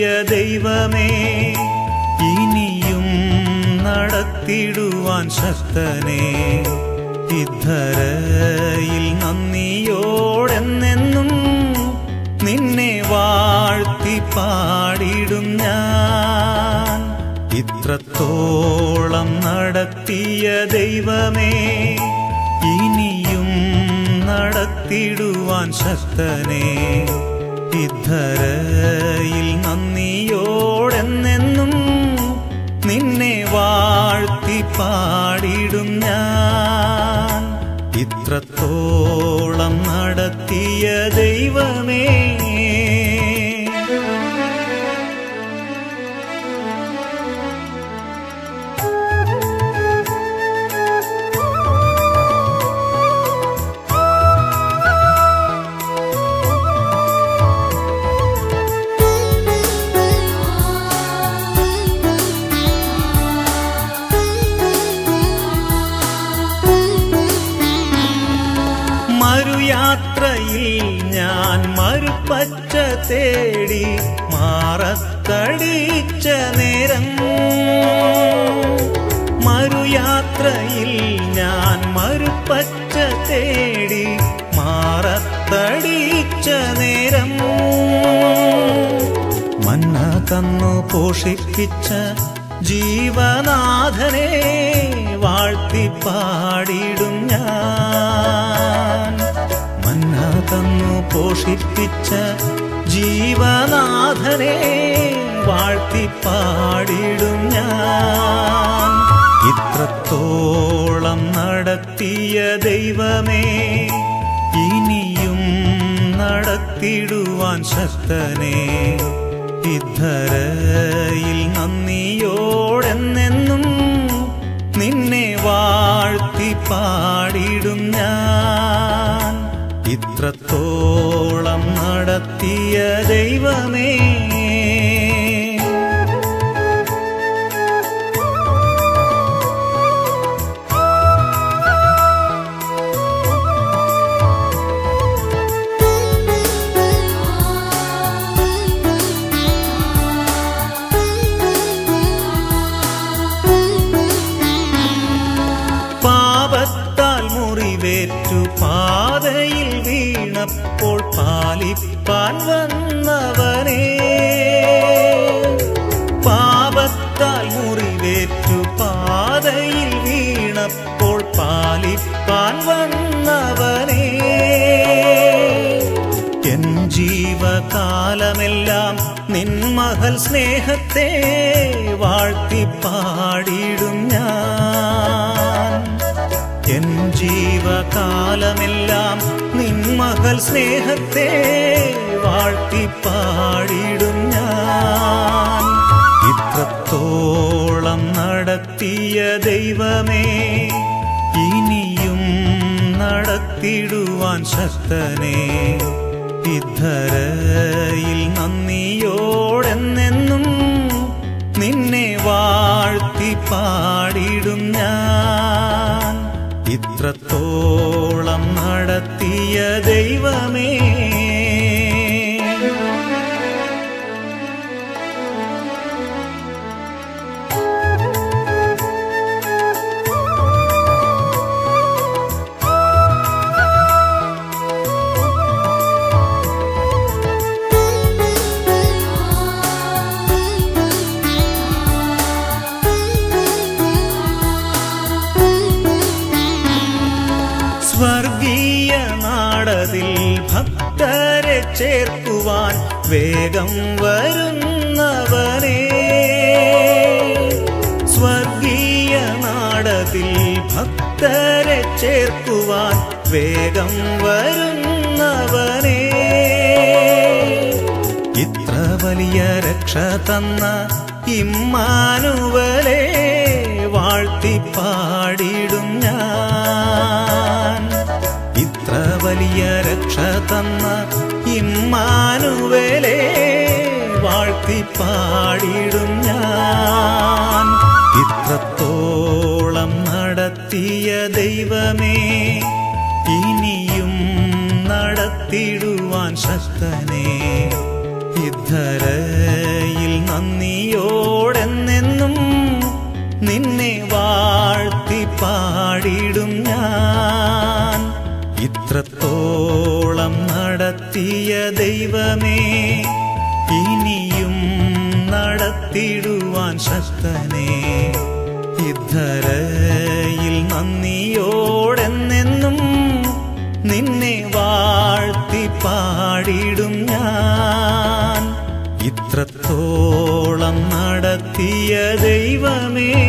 നടത്തിയ ദൈവമേ ഇനിയും നടത്തിടുവാൻ ശക്തനെ ഇദ്ധരയിൽ നന്ദിയോടെന്നെന്നും നിന്നെ വാഴ്ത്തി പാടിടും ഞാൻ ഇത്രത്തോളം നടത്തിയ ദൈവമേ ഇനിയും നടത്തിടുവാൻ ശക്തനെ ഇദ്ധരയിൽ നന്ദിയോടെന്നെന്നും നിന്നെ വാഴ്ത്തി പാടിടും ഞാൻ ഇത്രത്തോളം നടത്തിയ ദൈവമേ മറുയാത്രയിൽ ഞാൻ മറുപച്ച തേടി മാറത്തടിച്ച നേരം മറുയാത്രയിൽ ഞാൻ മറുപച്ച തേടി മാറത്തടിച്ച നേരം മന്ന തന്നു പോഷിപ്പിച്ച ജീവനാഥനെ വാഴ്ത്തി പാടിടും ഞാൻ മന്ന തന്നു പോഷിപ്പിച്ച ജീവനാഥനെ വാഴ്ത്തി പാടിടും ഞാൻ ഇത്രത്തോളം നടത്തിയ ദൈവമേ ഇനിയും നടത്തിടുവാൻ ശക്തനെ ഇദ്ധരയിൽ നന്ദിയോടെന്നെന്നും നിന്നെ വാഴ്ത്തി പാടിടും ഞാൻ ഇത്രത്തോളം നടത്തിയ ദൈവമേ പാപത്താൽ മുറിവേറ്റു പാതയിൽ വീണപ്പോൾ പാലിപ്പാൻ വന്നവനെ പാപത്താൽ മുറിവേറ്റു പാതയിൽ വീണപ്പോൾ പാലിപ്പാൻ വന്നവനെ എൻ ജീവകാലമെല്ലാം നിൻമഹൽ സ്നേഹത്തെ വാഴ്ത്തി പാടിടും ഞാൻ എൻ ജീവകാലമെല്ലാം നിൻമകൾ സ്നേഹത്തെ വാഴ്ത്തി പാടിടും ഞാൻ ഇത്രത്തോളം നടത്തിയ ദൈവമേ ഇനിയും നടത്തിടുവാൻ ശക്തനെ ഇദ്ധരയിൽ നന്ദിയോടെന്നെന്നും നിന്നെ വാഴ്ത്തി പാടിടും ഞാൻ ഇത്രത്തോളം നടത്തിയ ദൈവമേ സ്വർഗീയ നാടതിൽ ഭക്തരെ ചേർക്കുവാൻ വേഗം വരുന്നവനെ സ്വർഗീയ നാടതിൽ ഭക്തരെ ചേർക്കുവാൻ വേഗം വരുന്നവനെ ഇത്ര വലിയ രക്ഷ തന്ന ഇമ്മാനുവലെ വാഴ്ത്തി പാടിടും ഞാൻ ഇത്ര വലിയ രക്ഷ തന്ന ഇമ്മാനുവലെ വാഴ്ത്തി പാടിടും ഞാൻ ഇത്രത്തോളം നടത്തിയ ദൈവമേ ഇനിയും നടത്തിടുവാൻ ശക്തനെ ഇദ്ധരയിൽ ഇത്രത്തോളം നടത്തിയ ദൈവമേ ഇനിയും നടത്തിടുവാൻ ശക്തനെ ഇദ്ധരയിൽ നന്ദിയോടെന്നെന്നും നിന്നെ വാഴ്ത്തി പാടിടും ഞാൻ ഇത്രത്തോളം നടത്തിയ ദൈവമേ